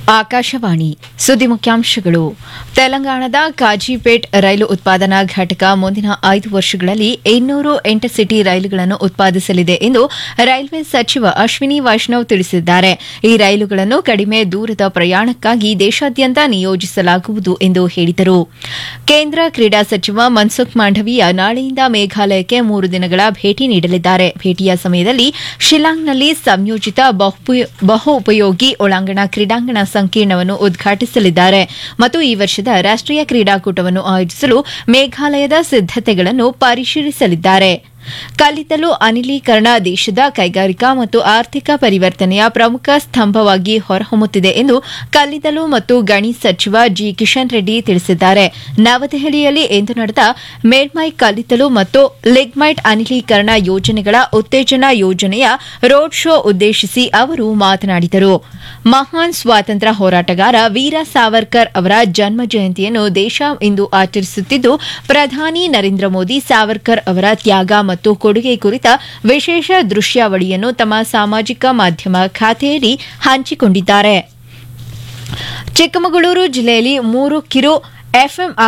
ಆಕಾಶವಾಣಿ ಸುದ್ದಿ ಮುಖ್ಯಾಂಶಗಳು ತೆಲಂಗಾಣದ ಕಾಜಿಪೇಟ್ ರೈಲು ಉತ್ಪಾದನಾ ಘಟಕ ಮುಂದಿನ ಐದು ವರ್ಷಗಳಲ್ಲಿ ಇನ್ನೂರು ಇಂಟರ್ಸಿಟಿ ರೈಲುಗಳನ್ನು ಉತ್ಪಾದಿಸಲಿದೆ ಎಂದು ರೈಲ್ವೆ ಸಚಿವ ಅಶ್ವಿನಿ ವೈಷ್ಣವ್ ತಿಳಿಸಿದ್ದಾರೆ ಈ ರೈಲುಗಳನ್ನು ಕಡಿಮೆ ದೂರದ ಪ್ರಯಾಣಕ್ಕಾಗಿ ದೇಶಾದ್ಯಂತ ನಿಯೋಜಿಸಲಾಗುವುದು ಎಂದು ಹೇಳಿದರು ಕೇಂದ್ರ ಕ್ರೀಡಾ ಸಚಿವ ಮನ್ಸುಖ್ ಮಾಂಡವೀಯ ನಾಳೆಯಿಂದ ಮೇಘಾಲಯಕ್ಕೆ ಮೂರು ದಿನಗಳ ಭೇಟಿ ನೀಡಲಿದ್ದಾರೆ ಭೇಟಿಯ ಸಮಯದಲ್ಲಿ ಶಿಲ್ಲಾಂಗ್ನಲ್ಲಿ ಸಂಯೋಜಿತ ಬಹುಪಯೋ- ಬಹು ಉಪಯೋಗಿ ಒಳಾಂಗಣ ಕ್ರೀಡಾಂಗಣ ಸಂಕೀರ್ಣವನ್ನು ಉದ್ಘಾಟಿಸಲಿದ್ದಾರೆ ಮತ್ತು ಈ ವರ್ಷದ ರಾಷ್ಟೀಯ ಕ್ರೀಡಾಕೂಟವನ್ನು ಆಯೋಜಿಸಲು ಮೇಘಾಲಯದ ಸಿದ್ದತೆಗಳನ್ನು ಪರಿಶೀಲಿಸಲಿದ್ದಾರೆ ಕಲ್ಲಿದ್ದಲು ಅನಿಲೀಕರಣ ದೇಶದ ಕೈಗಾರಿಕಾ ಮತ್ತು ಆರ್ಥಿಕ ಪರಿವರ್ತನೆಯ ಪ್ರಮುಖ ಸ್ತಂಭವಾಗಿ ಹೊರಹೊಮ್ಮುತ್ತಿದೆ ಎಂದು ಕಲ್ಲಿದ್ದಲು ಮತ್ತು ಗಣಿ ಸಚಿವ ಜಿ ಕಿಶನ್ ರೆಡ್ಡಿ ತಿಳಿಸಿದ್ದಾರೆ ನವದೆಹಲಿಯಲ್ಲಿ ಇಂದು ನಡೆದ ಮೇಲ್ಮೈ ಕಲ್ಲಿದ್ದಲು ಮತ್ತು ಲಿಗ್ಮೈಟ್ ಅನಿಲೀಕರಣ ಯೋಜನೆಗಳ ಉತ್ತೇಜನ ಯೋಜನೆಯ ರೋಡ್ ಶೋ ಉದ್ದೇಶಿಸಿ ಅವರು ಮಾತನಾಡಿದರು ಮಹಾನ್ ಸ್ವಾತಂತ್ರ್ಯ ಹೋರಾಟಗಾರ ವೀರ ಸಾವರ್ಕರ್ ಅವರ ಜನ್ಮ ಜಯಂತಿಯನ್ನು ದೇಶ ಇಂದು ಆಚರಿಸುತ್ತಿದ್ದು ಪ್ರಧಾನಿ ನರೇಂದ್ರ ಮೋದಿ ಸಾವರ್ಕರ್ ಅವರ ತ್ಯಾಗ ಮತ್ತು ಕೊಡುಗೆ ಕುರಿತ ವಿಶೇಷ ದೃಶ್ಯಾವಳಿಯನ್ನು ತಮ್ಮ ಸಾಮಾಜಿಕ ಮಾಧ್ಯಮ ಖಾತೆಯಲ್ಲಿ ಹಂಚಿಕೊಂಡಿದ್ದಾರೆ ಚಿಕ್ಕಮಗಳೂರು ಜಿಲ್ಲೆಯಲ್ಲಿ ಮೂರು ಕಿರು ಎಫ್ಎಂ